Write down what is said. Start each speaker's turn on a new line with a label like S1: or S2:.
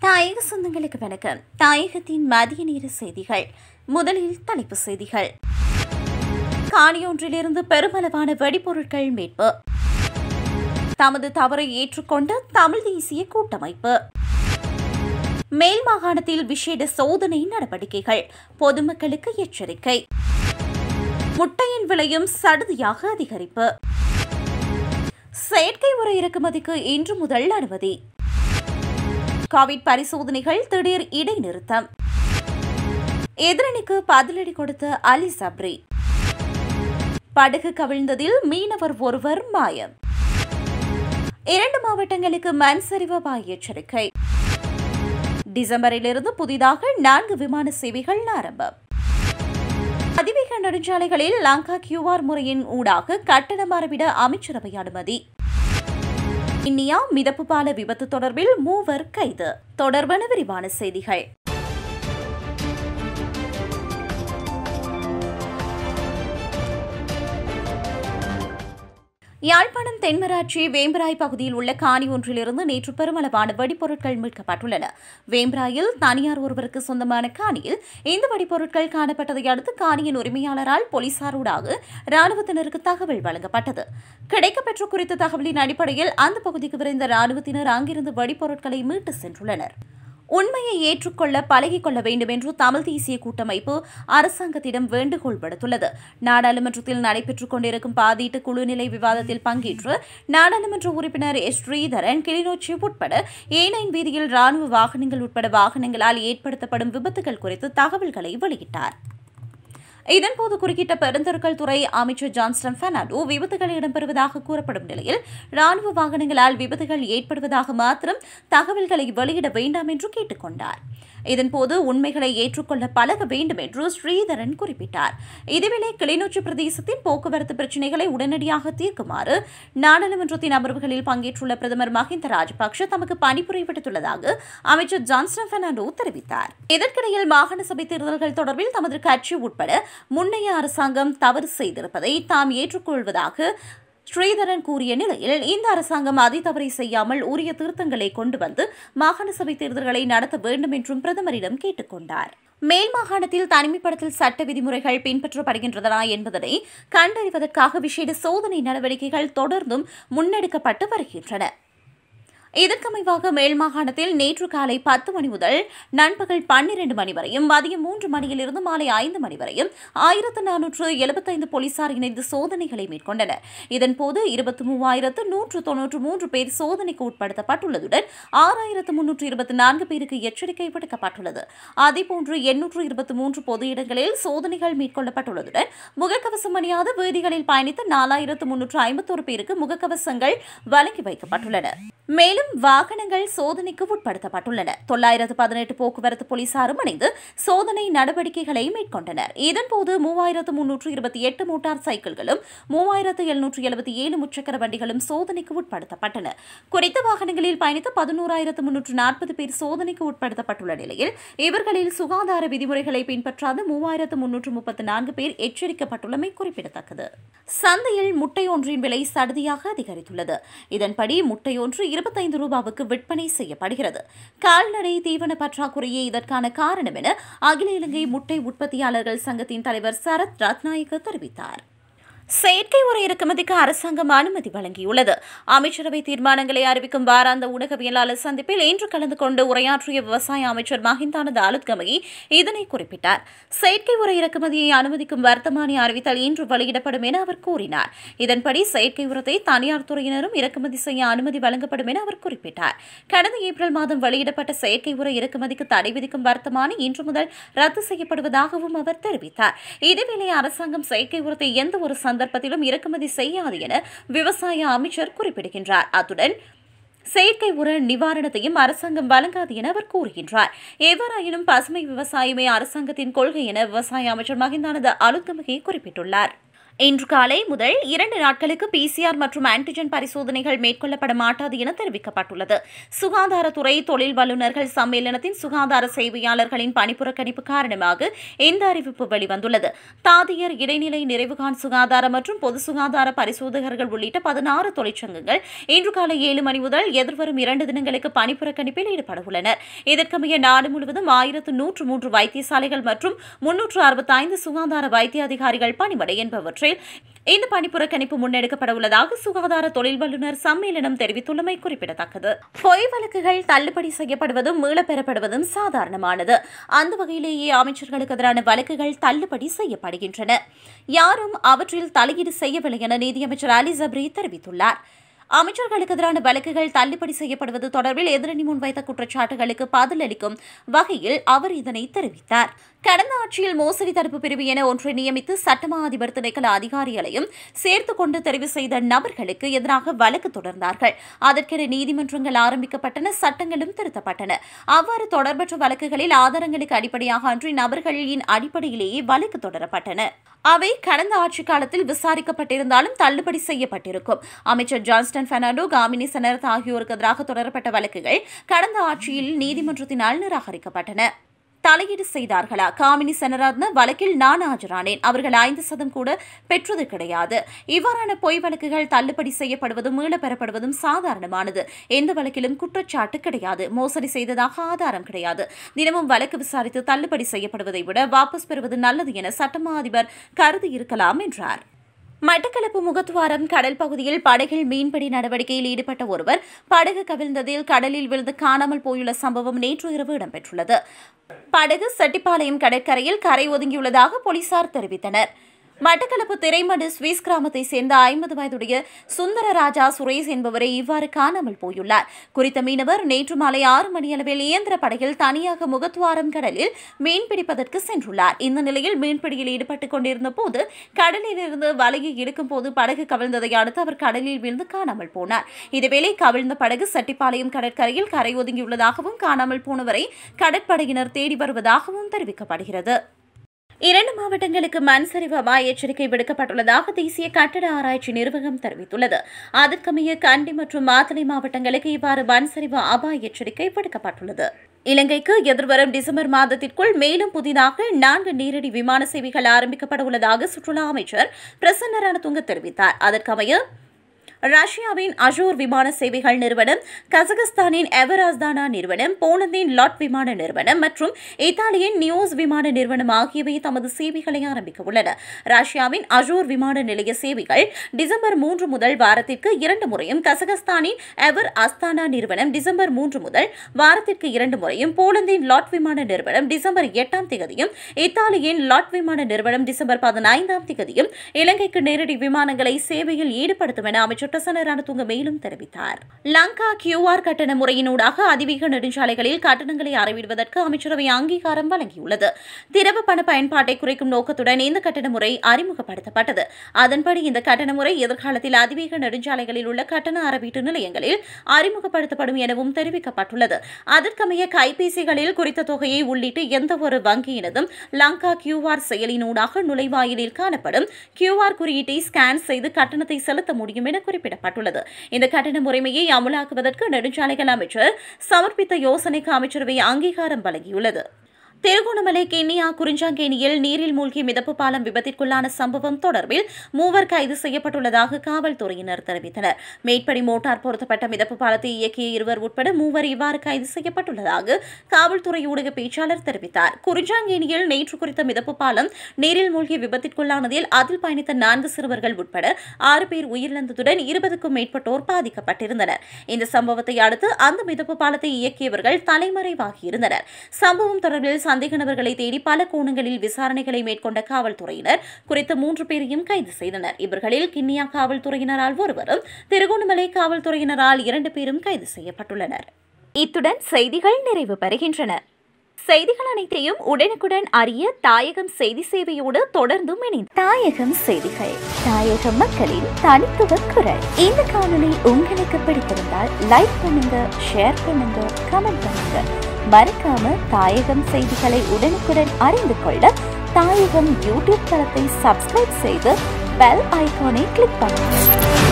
S1: தாயக சொந்தங்களுக்கு வணக்கம் தாயகத்தின் மதிய நேர செய்திகள் முதலில் தலைப்புச் செய்திகள் காணியொன்றிலிருந்து பெருமளவான வெடிபொருட்கள் மீட்பு தமது தவறை ஏற்றுக்கொண்ட தமிழ் தேசிய கூட்டமைப்பு மேல் மாகாணத்தில் விசேட சோதனை நடவடிக்கைகள் பொதுமக்களுக்கு எச்சரிக்கை முட்டையின் விலையும் சடுதியாக அதிகரிப்பு செயற்கை உர இறக்குமதிக்கு இன்று முதல் அனுமதி கோவிட் பரிசோதனைகள் திடீர் இடைநிறுத்தம் எதிரணிக்கு பதிலடி கொடுத்த அலி சப்ரி படகு கவிழ்ந்ததில் மீனவர் ஒருவர் மாயம் இரண்டு மாவட்டங்களுக்கு மண் சரிவு அபாய எச்சரிக்கை டிசம்பரிலிருந்து புதிதாக நான்கு விமான சேவைகள் ஆரம்பம் அதிவேக நெடுஞ்சாலைகளில் லங்கா கியூஆர் முறையின் ஊடாக கட்டணம் மறவிட அமைச்சரவை அனுமதி இந்தியா மிதப்பு பால விபத்து தொடர்பில் மூவர் கைது தொடர்பான விரிவான செய்திகள் யாழ்ப்பாணம் தென்மராட்சி வேம்பராய் பகுதியில் உள்ள காணி ஒன்றிலிருந்து நேற்று பெருமளவான வெடிப்பொருட்கள் மீட்கப்பட்டுள்ளன வேம்பராயில் தனியார் ஒருவருக்கு சொந்தமான காணியில் இந்த வெடிப்பொருட்கள் காணப்பட்டதை அடுத்து காணியின் உரிமையாளரால் போலீசாரூடாக ராணுவத்தினருக்கு தகவல் வழங்கப்பட்டது கிடைக்கப்பெற்ற குறித்த தகவலின் அடிப்படையில் அந்த பகுதிக்கு விரைந்த ராணுவத்தினர் அங்கிருந்து வெடிப்பொருட்களை மீட்டு சென்றுள்ளனர் உண்மையை ஏற்றுக்கொள்ள பழகிக் கொள்ள வேண்டும் என்று தமிழ் தேசிய கூட்டமைப்பு அரசாங்கத்திடம் வேண்டுகோள் விடுத்துள்ளது நாடாளுமன்றத்தில் நடைபெற்றுக் கொண்டிருக்கும் பாதீட்டு குழுநிலை விவாதத்தில் பங்கேற்று நாடாளுமன்ற உறுப்பினர் எஸ் ஸ்ரீதரன் கிளிநொச்சி உட்பட ஏனைன் வீதியில் ராணுவ வாகனங்கள் உட்பட வாகனங்களால் ஏற்படுத்தப்படும் விபத்துகள் குறித்து தகவல்களை வெளியிட்டார் இதன்போது குறுக்கிட்ட பெருந்தொருக்கள் துறை அமைச்சர் ஜான்ஸ்டன் பெர்னாண்டோ விபத்துகள் இடம்பெறுவதாக கூறப்படும் நிலையில் ராணுவ வாகனங்களால் விபத்துகள் ஏற்படுவதாக மாத்திரம் தகவல்களை வெளியிட வேண்டாம் என்று கேட்டுக் கொண்டார் இதன்போது உண்மைகளை ஏற்றுக்கொள்ள பழக வேண்டும் என்று ஸ்ரீதரன் குறிப்பிட்டார் இதுவேளை கிளிநொச்சி பிரதேசத்தின் போக்குவரத்து பிரச்சினைகளை உடனடியாக தீர்க்குமாறு நாடாளுமன்றத்தின் அமர்வுகளில் பங்கேற்றுள்ள பிரதமர் மஹிந்த ராஜபக்ஷ தமக்கு பணிபுரிய விடுத்துள்ளதாக அமைச்சர் ஜான்ஸ்டன் பெர்னாண்டோ தெரிவித்தார் இதற்கிடையில் மாகாண சபை தேர்தல்கள் தொடர்பில் தமது கட்சி உட்பட முன்னைய அரசாங்கம் தவறு செய்திருப்பதை தாம் ஏற்றுக்கொள்வதாக ஸ்ரீதரன் கூறிய நிலையில் இந்த அரசாங்கம் அதை தவறை செய்யாமல் உரிய திருத்தங்களை கொண்டு வந்து மாகாண சபை தேர்தல்களை நடத்த வேண்டும் என்றும் பிரதமரிடம் கேட்டுக்கொண்டார் மேல் மாகாணத்தில் தனிமைப்படுத்தல் சட்ட விதிமுறைகள் பின்பற்றப்படுகின்றதா என்பதனை கண்டறிவதற்காக விசேட சோதனை நடவடிக்கைகள் தொடர்ந்தும் முன்னெடுக்கப்பட்டு வருகின்றன இதற்கமைவாக மேல் மாகாணத்தில் நேற்று காலை பத்து மணி முதல் நண்பகல் பன்னிரண்டு மணி வரையும் மதியம் மூன்று மணியிலிருந்து மாலை ஐந்து மணி வரையும் ஆயிரத்து நானூற்று எழுபத்தைந்து போலீசார் இணைந்து சோதனைகளை மேற்கொண்டனர் இதன்போது இருபத்தி மூவாயிரத்து நூற்று தொன்னூற்று மூன்று பேர் சோதனைக்கு உட்படுத்தப்பட்டுள்ளதுடன் ஆறாயிரத்து முன்னூற்று இருபத்தி நான்கு பேருக்கு எச்சரிக்கை விடுக்கப்பட்டுள்ளது அதேபோன்று எண்ணூற்று இருபத்தி மூன்று பொது இடங்களில் சோதனைகள் மேற்கொள்ளப்பட்டுள்ளதுடன் முகக்கவசம் அணியாத வீதிகளில் பயணித்த நாலாயிரத்து முன்னூற்று ஐம்பத்தோரு பேருக்கு முகக்கவசங்கள் வழங்கி வைக்கப்பட்டுள்ளன மேலும் வாகனங்கள் சோதனைக்கு உட்படுத்தப்பட்டுள்ளன தொள்ளாயிரத்து பதினெட்டு போக்குவரத்து போலீசாரும் இணைந்து சோதனை நடவடிக்கைகளை மேற்கொண்டனர் இதன்போது மூவாயிரத்து முன்னூற்று இருபத்தி எட்டு மோட்டார் சைக்கிள்களும் மூவாயிரத்து எழுநூற்று எழுபத்தி ஏழு முச்சக்கர வண்டிகளும் சோதனைக்கு உட்படுத்தப்பட்டன குறித்த வாகனங்களில் பயணித்த பதினோராயிரத்து முன்னூற்று நாற்பது பேர் சோதனைக்கு உட்படுத்தப்பட்டுள்ள நிலையில் இவர்களில் சுகாதார விதிமுறைகளை பின்பற்றாத மூவாயிரத்து முன்னூற்று முப்பத்தி நான்கு பேர் எச்சரிக்கப்பட்டுள்ளமை குறிப்பிடத்தக்கது சந்தையில் முட்டை ஒன்றின் விலை சடுதியாக அதிகரித்துள்ளது இதன்படி முட்டை ஒன்று இருபத்தைந்து ரூபாவுக்கு விற்பனை செய்யப்படுகிறது கால்நடை தீவன பற்றாக்குறையே இதற்கான காரணம் என அகில இலங்கை முட்டை உற்பத்தியாளர்கள் சங்கத்தின் தலைவர் சரத் ரத்நாயக்க தெரிவித்தார் செயற்கை உர இறக்குமதிக்கு அரசாங்கம் அனுமதி வழங்கியுள்ளது அமைச்சரவை தீர்மானங்களை அறிவிக்கும் வாராந்த ஊடகவியலாளர் சந்திப்பில் இன்று கலந்து கொண்டு உரையாற்றிய விவசாய அமைச்சர் மஹிந்தானந்த அலுத்கமகி இதனை குறிப்பிட்டார் செயற்கை உர இறக்குமதியை அனுமதிக்கும் வர்த்தமானி அறிவித்தல் இன்று வெளியிடப்படும் என அவர் கூறினார் இதன்படி செயற்கை உரத்தை தனியார் துறையினரும் இறக்குமதி செய்ய அனுமதி வழங்கப்படும் என அவர் குறிப்பிட்டார் கடந்த ஏப்ரல் மாதம் வெளியிடப்பட்ட செயற்கை உர இறக்குமதிக்கு தடை விதிக்கும் வர்த்தமானி இன்று முதல் ரத்து செய்யப்படுவதாகவும் அவர் தெரிவித்தார் இதேவேளை அரசாங்கம் செயற்கை உரத்தை எந்த ஒரு சந்தர்ப்பத்திலும் இறக்குமதி செய்யாது என விவசாய அமைச்சர் குறிப்பிடுகின்றார் அத்துடன் செயற்கை உர நிவாரணத்தையும் அரசாங்கம் வழங்காது என அவர் கூறுகின்றார் எவ்வாறாயினும் பசுமை விவசாயமே அரசாங்கத்தின் கொள்கை என விவசாய அமைச்சர் மகிந்தானந்த அலுத்தமகே குறிப்பிட்டுள்ளார் இன்று காலை முதல் இரண்டு நாட்களுக்கு பிசிஆர் மற்றும் ஆன்டிஜென் பரிசோதனைகள் மேற்கொள்ளப்பட மாட்டாது என தெரிவிக்கப்பட்டுள்ளது சுகாதாரத்துறை தொழில் வல்லுநர்கள் சம்மேளனத்தின் சுகாதார சேவையாளர்களின் பணிப்புறக்கணிப்பு காரணமாக இந்த அறிவிப்பு வெளிவந்துள்ளது தாதியர் இடைநிலை நிறைவுகான் சுகாதார மற்றும் பொது சுகாதார பரிசோதகர்கள் உள்ளிட்ட பதினாறு தொழிற்சங்கங்கள் இன்று காலை ஏழு மணி முதல் எதிர்வரும் இரண்டு தினங்களுக்கு பணிப்புறக்கணிப்பில் ஈடுபட உள்ளனர் இதற்கமைய நாடு முழுவதும் ஆயிரத்து நூற்று மூன்று வைத்தியசாலைகள் மற்றும் முன்னூற்று அறுபத்தைந்து சுகாதார வைத்திய அதிகாரிகள் பணிமடை என்பவற்றில் இந்த பணிப்புறக்கணிப்பு முன்னெடுக்கப்பட உள்ளதாக சுகாதார தொழில் வல்லுநர் சம்மேளனம் தெரிவித்துள்ளமை குறிப்பிடத்தக்கது பொய் வழக்குகள் தள்ளுபடி செய்யப்படுவதும் மீளப் பெறப்படுவதும் சாதாரணமானது அந்த வகையிலேயே அமைச்சர்களுக்கு எதிரான வழக்குகள் தள்ளுபடி செய்யப்படுகின்றன யாரும் அவற்றில் தலையீடு செய்யவில்லை என நீதியமைச்சர் அலி ஜப்ரி தெரிவித்துள்ளார் அமைச்சர்களுக்கு எதிரான வழக்குகள் தள்ளுபடி செய்யப்படுவது தொடர்பில் எதிரணி முன்வைத்த குற்றச்சாட்டுகளுக்கு பதிலளிக்கும் வகையில் அவர் இதனை தெரிவித்தார் கடந்த ஆட்சியில் மோசடி தடுப்பு பிரிவு என ஒன்றை நியமித்து சட்டமா அதிபர் திணைக்கள அதிகாரிகளையும் சேர்த்துக் கொண்டு தெரிவு செய்த நபர்களுக்கு எதிராக வழக்கு தொடர்ந்தார்கள் அதற்கென நீதிமன்றங்கள் ஆரம்பிக்கப்பட்டன சட்டங்களும் திருத்தப்பட்டன அவ்வாறு தொடர்பற்ற வழக்குகளில் ஆதாரங்களுக்கு அடிப்படையாக அன்றி நபர்களின் அடிப்படையிலேயே வழக்கு தொடரப்பட்டன அவை கடந்த ஆட்சி காலத்தில் விசாரிக்கப்பட்டிருந்தாலும் தள்ளுபடி செய்யப்பட்டிருக்கும் அமைச்சர் ஜான்ஸ்டன் பெர்னாண்டோ காமினி செனரத் ஆகியோருக்கு எதிராக தொடரப்பட்ட வழக்குகள் கடந்த ஆட்சியில் நீதிமன்றத்தினால் நிராகரிக்கப்பட்டன தலையீடு செய்தார்களா காமினி செனரத்ன வழக்கில் நான் ஆஜரானேன் அவர்கள் ஐந்து சதம் கூட பெற்றது கிடையாது இவ்வாறான பொய் வழக்குகள் தள்ளுபடி செய்யப்படுவதும் மீளப் பெறப்படுவதும் சாதாரணமானது எந்த வழக்கிலும் குற்றச்சாட்டு கிடையாது மோசடி செய்ததாக ஆதாரம் கிடையாது தினமும் வழக்கு விசாரித்து தள்ளுபடி செய்யப்படுவதை விட வாபஸ் பெறுவது நல்லது என சட்டமா அதிபர் கருதி இருக்கலாம் என்றார் மட்டக்களப்பு முகத்துவாரம் கடல் பகுதியில் படகில் மீன்பிடி நடவடிக்கையில் ஈடுபட்ட ஒருவர் படகு கவிழ்ந்ததில் கடலில் விழுந்து காணாமல் போயுள்ள சம்பவம் நேற்று இரவு இடம்பெற்றுள்ளது படகு செட்டிப்பாளையம் கடற்கரையில் கரை ஒதுங்கியுள்ளதாக போலீசார் தெரிவித்தனர் மட்டக்களப்பு திரைமடு சுவிஸ் கிராமத்தை சேர்ந்த ஐம்பது வயதுடைய சுந்தரராஜா சுரேஷ் என்பவரை இவ்வாறு காணாமல் போயுள்ளார் குறித்த மீனவர் நேற்று மாலை ஆறு மணியளவில் இயந்திர படகில் தனியாக முகத்துவாரம் கடலில் மீன்பிடிப்பதற்கு சென்றுள்ளார் இந்த நிலையில் மீன்பிடியில் ஈடுபட்டுக் கொண்டிருந்த போது கடலிலிருந்து வலையை இழுக்கும் போது படகு கவிழ்ந்ததை அடுத்து அவர் கடலில் விழுந்து காணாமல் போனார் இதேவேளை கவிழ்ந்த படகு செட்டிப்பாளையம் கடற்கரையில் கரை ஒதுங்கியுள்ளதாகவும் காணாமல் போனவரை கடற்படையினர் தேடி வருவதாகவும் தெரிவிக்கப்படுகிறது இரண்டு மாவட்டங்களுக்கு மண் சரிவு அபாய எச்சரிக்கை விடுக்கப்பட்டுள்ளதாக தேசிய கட்டட ஆராய்ச்சி நிறுவனம் தெரிவித்துள்ளது அதற்கமைய கண்டி மற்றும் மாத்தளை மாவட்டங்களுக்கு இவ்வாறு மண் சரிவு அபாய எச்சரிக்கை விடுக்கப்பட்டுள்ளது இலங்கைக்கு எதிர்வரும் டிசம்பர் மாதத்திற்குள் மேலும் புதிதாக நான்கு நேரடி விமான சேவைகள் ஆரம்பிக்கப்பட உள்ளதாக சுற்றுலா அமைச்சர் பிரசன்ன ரணதுங்க தெரிவித்தார் அதற்கமைய ரஷ்யாவின் அஜூர் விமான சேவைகள் நிறுவனம் கசகஸ்தானின் எவராஸ்தானா நிறுவனம் போலந்தின் லாட் விமான நிறுவனம் மற்றும் இத்தாலியின் நியூஸ் விமான நிறுவனம் ஆகியவை தமது சேவைகளை ஆரம்பிக்க உள்ளன ரஷ்யாவின் அஜூர் விமான நிலைய சேவைகள் டிசம்பர் மூன்று முதல் வாரத்திற்கு இரண்டு முறையும் கசகஸ்தானின் எவர் அஸ்தானா நிறுவனம் டிசம்பர் மூன்று முதல் வாரத்திற்கு இரண்டு முறையும் போலந்தின் லாட் விமான நிறுவனம் டிசம்பர் எட்டாம் தேதியும் இத்தாலியின் லாட் விமான நிறுவனம் டிசம்பர் பதினைந்தாம் தேதியும் இலங்கைக்கு நேரடி விமானங்களை சேவையில் ஈடுபடுத்தும் என அமைச்சர் பிரசன்ன ரணதுங்க மேலும் தெரிவித்தார் லங்கா கியூஆர் கட்டண முறையினூடாக அதிவேக நெடுஞ்சாலைகளில் கட்டணங்களை அறவிடுவதற்கு அமைச்சரவை அங்கீகாரம் வழங்கியுள்ளது திரவ பண பயன்பாட்டை குறைக்கும் நோக்கத்துடன் இந்த கட்டண முறை அறிமுகப்படுத்தப்பட்டது அதன்படி இந்த கட்டண முறை எதிர்காலத்தில் அதிவேக நெடுஞ்சாலைகளில் உள்ள கட்டண அறவீட்டு நிலையங்களில் அறிமுகப்படுத்தப்படும் எனவும் தெரிவிக்கப்பட்டுள்ளது அதற்கமைய கைபேசிகளில் குறித்த தொகையை உள்ளிட்டு எந்தவொரு வங்கியினதும் லங்கா கியூஆர் செயலினூடாக நுழைவாயிலில் காணப்படும் கியூஆர் குறியீட்டை ஸ்கேன் செய்து கட்டணத்தை செலுத்த முடியும் என குறிப்பிடப்பட்டுள்ளது இந்த கட்டண முறைமையை அமலாக்குவதற்கு நெடுஞ்சாலைகள் அமைச்சர் சமர்ப்பித்த யோசனைக்கு அமைச்சரவை அங்கீகாரம் வழங்கியுள்ளது திருகோணமலை கென்னியா குறிஞ்சாங்கேணியில் நீரில் மூழ்கி மிதப்பு பாலம் விபத்திற்குள்ளான சம்பவம் தொடர்பில் மூவர் கைது செய்யப்பட்டுள்ளதாக காவல்துறையினர் தெரிவித்தனர் மேற்படி மோட்டார் பொருத்தப்பட்ட மிதப்பு பாலத்தை இயக்கிய இருவர் உட்பட மூவர் இவ்வாறு கைது செய்யப்பட்டுள்ளதாக காவல்துறை ஊடக பேச்சாளர் தெரிவித்தார் குறிஞ்சாங்கேணியில் நேற்று குறித்த மிதப்பு பாலம் நீரில் மூழ்கி விபத்திற்குள்ளானதில் அதில் பயணித்த நான்கு சிறுவர்கள் உட்பட ஆறு பேர் உயிரிழந்ததுடன் இருபதுக்கும் மேற்பட்டோர் பாதிக்கப்பட்டிருந்தனர் இந்த சம்பவத்தை அடுத்து அந்த மிதப்பு பாலத்தை இயக்கியவர்கள் தலைமறைவாகியிருந்தனர் சம்பவம் தொடர்பில் சந்தேக நபர்களை தேடி பல கோணங்களில் விசாரணைகளை மேற்கொண்ட காவல்துறையினர் குறித்த மூன்று பேரையும் கைது செய்தனர் இவர்களில் கிண்ணியா காவல்துறையினரால் ஒருவரும் திருகோணமலை காவல்துறையினரால் இரண்டு பேரும் கைது செய்யப்பட்டுள்ளனர் இத்துடன் செய்திகள் நிறைவு பெறுகின்றன செய்திகள் அனைத்தையும் உடனுக்குடன் அறிய தாயகம் செய்தி சேவையோடு தொடர்ந்தும் இணைந்து தாயகம் செய்திகள் தாயக மக்களின் தனித்துவ குரல் இந்த காணொளி உங்களுக்கு பிடித்திருந்தால் லைக் பண்ணுங்க ஷேர் பண்ணுங்க கமெண்ட் பண்ணுங்க மறக்காம தாயகம் செய்திகளை உடனுக்குடன் அறிந்து கொள்ள தாயகம் யூடியூப் தளத்தை சப்ஸ்கிரைப் செய்து பெல் ஐகானை கிளிக் பண்ணுங்கள்